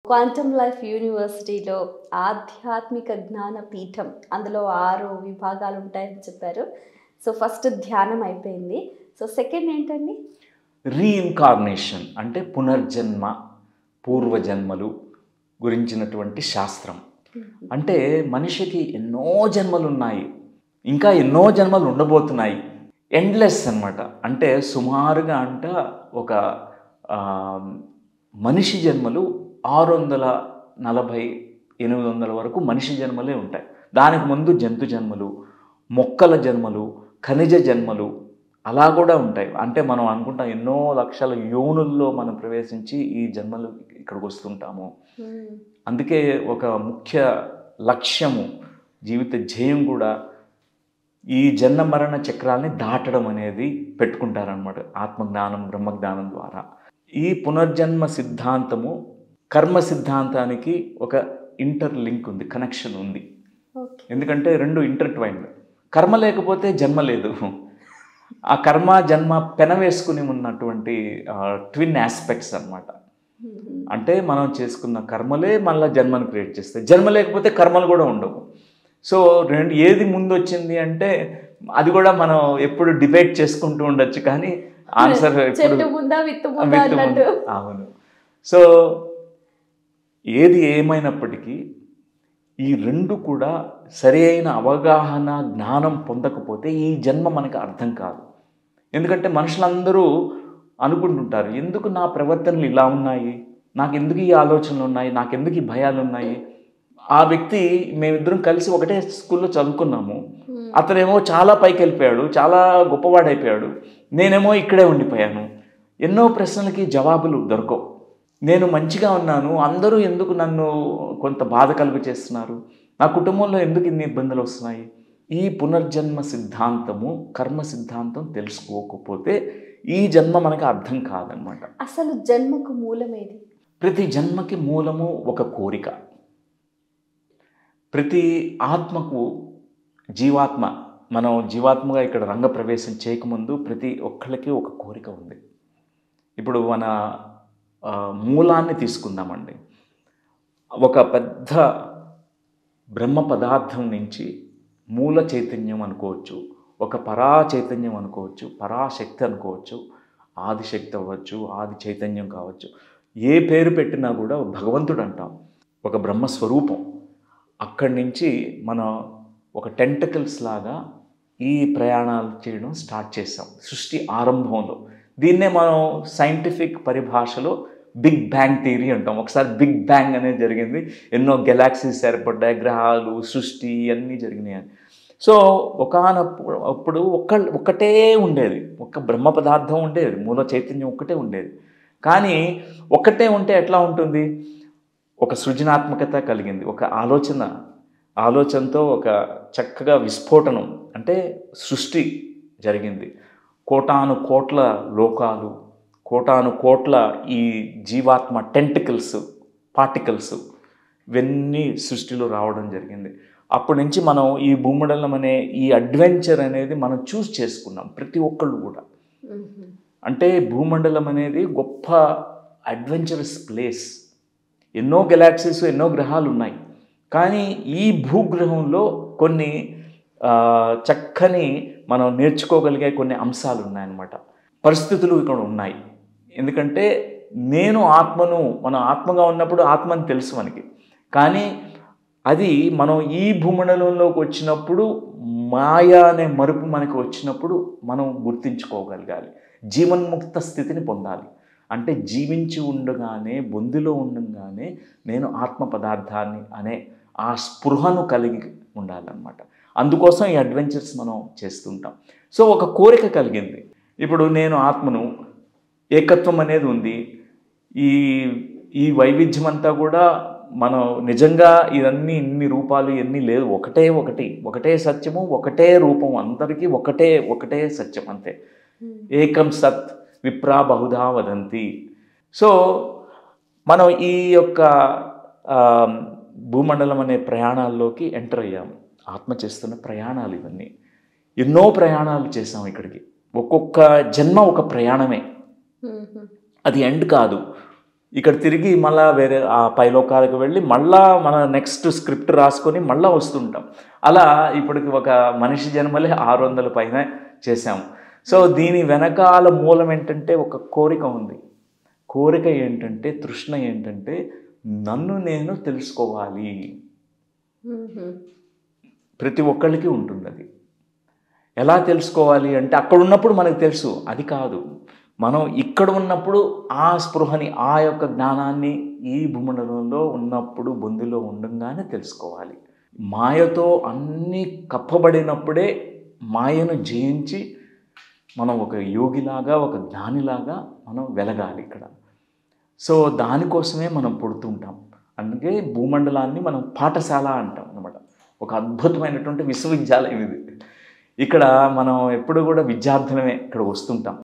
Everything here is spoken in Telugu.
క్వాంటమ్ లైఫ్ యూనివర్సిటీలో ఆధ్యాత్మిక జ్ఞాన పీఠం అందులో ఆరు విభాగాలు ఉంటాయని చెప్పారు సో ఫస్ట్ ధ్యానం అయిపోయింది సో సెకండ్ ఏంటండి రీఇన్కార్నేషన్ అంటే పునర్జన్మ పూర్వజన్మలు గురించినటువంటి శాస్త్రం అంటే మనిషికి ఎన్నో జన్మలు ఉన్నాయి ఇంకా ఎన్నో జన్మలు ఉండబోతున్నాయి ఎండ్లెస్ అన్నమాట అంటే సుమారుగా అంట ఒక ఆ, మనిషి జన్మలు ఆరు వందల నలభై ఎనిమిది వందల వరకు మనిషి జన్మలే ఉంటాయి దానికి ముందు జంతు జన్మలు మొక్కల జన్మలు ఖనిజ జన్మలు అలా కూడా ఉంటాయి అంటే మనం అనుకుంటాం ఎన్నో లక్షల యోనుల్లో మనం ప్రవేశించి ఈ జన్మలు ఇక్కడికి వస్తుంటాము అందుకే ఒక ముఖ్య లక్ష్యము జీవిత ధ్యేయం కూడా ఈ జన్మ మరణ చక్రాల్ని దాటడం అనేది పెట్టుకుంటారనమాట ఆత్మజ్ఞానం బ్రహ్మజ్ఞానం ద్వారా ఈ పునర్జన్మ సిద్ధాంతము కర్మ సిద్ధాంతానికి ఒక ఇంటర్ లింక్ ఉంది కనెక్షన్ ఉంది ఓకే ఎందుకంటే రెండు ఇంటర్ట్వైన్డ్ కర్మ లేకపోతే జన్మ లేదు ఆ కర్మ జన్మ పెన వేసుకుని ఉన్నటువంటి ట్విన్ ఆస్పెక్ట్స్ అన్నమాట అంటే మనం చేసుకున్న కర్మలే మళ్ళీ జన్మను క్రియేట్ చేస్తాయి జన్మ లేకపోతే కర్మలు కూడా ఉండవు సో రెండు ఏది ముందు వచ్చింది అంటే అది కూడా మనం ఎప్పుడు డిబేట్ చేసుకుంటూ ఉండొచ్చు కానీ ఆన్సర్ చెట్టు ఎప్పుడు ముందా విత్తు ముందా విత్తు అన్నట్టు ముందు. అవును సో ఏది ఏమైనప్పటికీ ఈ రెండు కూడా సరి అయిన అవగాహన జ్ఞానం పొందకపోతే ఈ జన్మ మనకి అర్థం కాదు ఎందుకంటే మనుషులందరూ అనుకుంటుంటారు ఎందుకు నా ప్రవర్తనలు ఇలా ఉన్నాయి నాకు ఎందుకు ఈ ఆలోచనలు ఉన్నాయి నాకు ఎందుకు ఈ భయాలు ఉన్నాయి ఆ వ్యక్తి మేమిద్దరం కలిసి ఒకటే స్కూల్లో చదువుకున్నాము అతనేమో చాలా పైకి వెళ్ళిపోయాడు చాలా గొప్పవాడైపోయాడు నేనేమో ఇక్కడే ఉండిపోయాను ఎన్నో ప్రశ్నలకి జవాబులు దొరకవు నేను మంచిగా ఉన్నాను అందరూ ఎందుకు నన్ను కొంత బాధ కలుగ చేస్తున్నారు నా కుటుంబంలో ఎందుకు ఇన్ని ఇబ్బందులు వస్తున్నాయి ఈ పునర్జన్మ సిద్ధాంతము కర్మ సిద్ధాంతం తెలుసుకోకపోతే ఈ జన్మ మనకి అర్థం కాదనమాట అసలు జన్మకు మూలమేది ప్రతి జన్మకి మూలము ఒక కోరిక ప్రతి ఆత్మకు జీవాత్మ మనం జీవాత్మగా ఇక్కడ రంగప్రవేశం చేయకముందు ప్రతి ఒక్కళ్ళకి ఒక కోరిక ఉంది ఇప్పుడు మన ఆ, మూలాన్ని తీసుకుందామండి ఒక పెద్ద బ్రహ్మ పదార్థం నుంచి మూల చైతన్యం అనుకోవచ్చు ఒక పరా చైతన్యం అనుకోవచ్చు పరాశక్తి అనుకోవచ్చు ఆదిశక్తి అవ్వచ్చు ఆది చైతన్యం కావచ్చు ఏ పేరు పెట్టినా కూడా భగవంతుడు అంటాం ఒక బ్రహ్మస్వరూపం అక్కడి నుంచి మనం ఒక టెంటకల్స్ లాగా ఈ ప్రయాణాలు చేయడం స్టార్ట్ చేసాం సృష్టి ఆరంభంలో దీన్నే మనం సైంటిఫిక్ పరిభాషలో బిగ్ బ్యాంగ్ థియరీ అంటాం ఒకసారి బిగ్ బ్యాంగ్ అనేది జరిగింది ఎన్నో గెలాక్సీస్ ఏర్పడ్డాయి గ్రహాలు సృష్టి అన్నీ జరిగినాయి అని సో ఒకనప్పుడు అప్పుడు ఒక్క ఒక్కటే ఉండేది ఒక బ్రహ్మ పదార్థం ఉండేది మూల చైతన్యం ఒక్కటే ఉండేది కానీ ఒక్కటే ఉంటే ఎట్లా ఉంటుంది ఒక సృజనాత్మకత కలిగింది ఒక ఆలోచన ఆలోచనతో ఒక చక్కగా విస్ఫోటనం అంటే సృష్టి జరిగింది కోటాను కోట్ల లోకాలు కోటాను కోట్ల ఈ జీవాత్మ టెంటికల్స్ పార్టికల్స్ ఇవన్నీ సృష్టిలో రావడం జరిగింది అప్పటి నుంచి మనం ఈ భూమండలం అనే ఈ అడ్వెంచర్ అనేది మనం చూస్ చేసుకున్నాం ప్రతి ఒక్కళ్ళు కూడా అంటే భూమండలం అనేది గొప్ప అడ్వెంచరస్ ప్లేస్ ఎన్నో గెలాక్సీస్ ఎన్నో గ్రహాలు ఉన్నాయి కానీ ఈ భూగ్రహంలో కొన్ని ఆ, చక్కని మనం నేర్చుకోగలిగే కొన్ని అంశాలు ఉన్నాయన్నమాట పరిస్థితులు ఇక్కడ ఉన్నాయి ఎందుకంటే నేను ఆత్మను మనం ఆత్మగా ఉన్నప్పుడు ఆత్మని తెలుసు మనకి కానీ అది మనం ఈ భూమండలంలోకి వచ్చినప్పుడు మాయ అనే మరుపు మనకి వచ్చినప్పుడు మనం గుర్తించుకోగలగాలి జీవన్ముక్త స్థితిని పొందాలి అంటే జీవించి ఉండగానే బొందిలో ఉండగానే నేను ఆత్మ పదార్థాన్ని అనే ఆ స్పృహను కలిగి ఉండాలన్నమాట అందుకోసం ఈ అడ్వెంచర్స్ మనం చేస్తుంటాం సో ఒక కోరిక కలిగింది ఇప్పుడు నేను ఆత్మను ఏకత్వం అనేది ఉంది ఈ ఈ వైవిధ్యం అంతా కూడా మనం నిజంగా ఇవన్నీ ఇన్ని రూపాలు ఇవన్నీ లేదు ఒకటే ఒకటి ఒకటే సత్యము ఒకటే రూపం అందరికీ ఒకటే ఒకటే సత్యం అంతే ఏకం సత్ విప్రా బహుధా వదంతి సో మనం ఈ యొక్క ఆ, భూమండలం అనే ప్రయాణాల్లోకి ఎంటర్ అయ్యాము ఆత్మ చేస్తున్న ప్రయాణాలు ఇవన్నీ ఎన్నో ప్రయాణాలు చేసాం ఇక్కడికి ఒక్కొక్క జన్మ ఒక ప్రయాణమే అది ఎండ్ కాదు ఇక్కడ తిరిగి మళ్ళా వేరే ఆ పైలోకాలకు వెళ్ళి మళ్ళా మన నెక్స్ట్ స్క్రిప్ట్ రాసుకొని మళ్ళా వస్తుంటాం అలా ఇప్పటికి ఒక మనిషి జన్మలే ఆరు వందల పైన చేశాము సో దీని వెనకాల మూలం ఏంటంటే ఒక కోరిక ఉంది కోరిక ఏంటంటే తృష్ణ ఏంటంటే నన్ను నేను తెలుసుకోవాలి మ్మ్. ప్రతి ఒక్కళ్ళకి ఉంటుంది అది ఎలా తెలుసుకోవాలి అంటే అక్కడ ఉన్నప్పుడు మనకు తెలుసు అది కాదు మనం ఇక్కడ ఉన్నప్పుడు ఆ స్పృహని ఆ యొక్క జ్ఞానాన్ని ఈ భూమండలంలో ఉన్నప్పుడు బొందిలో ఉండంగానే తెలుసుకోవాలి మాయతో అన్నీ కప్పబడినప్పుడే మాయను జయించి మనం ఒక యోగిలాగా ఒక జ్ఞానిలాగా మనం వెలగాలి ఇక్కడ సో దానికోసమే మనం పుడుతుంటాం అందుకే భూమండలాన్ని మనం పాఠశాల అంటాం అనమాట ఒక అద్భుతమైనటువంటి విశ్వవిద్యాలయం ఇది ఇక్కడ మనం ఎప్పుడు కూడా విద్యార్థులమే ఇక్కడ వస్తుంటాం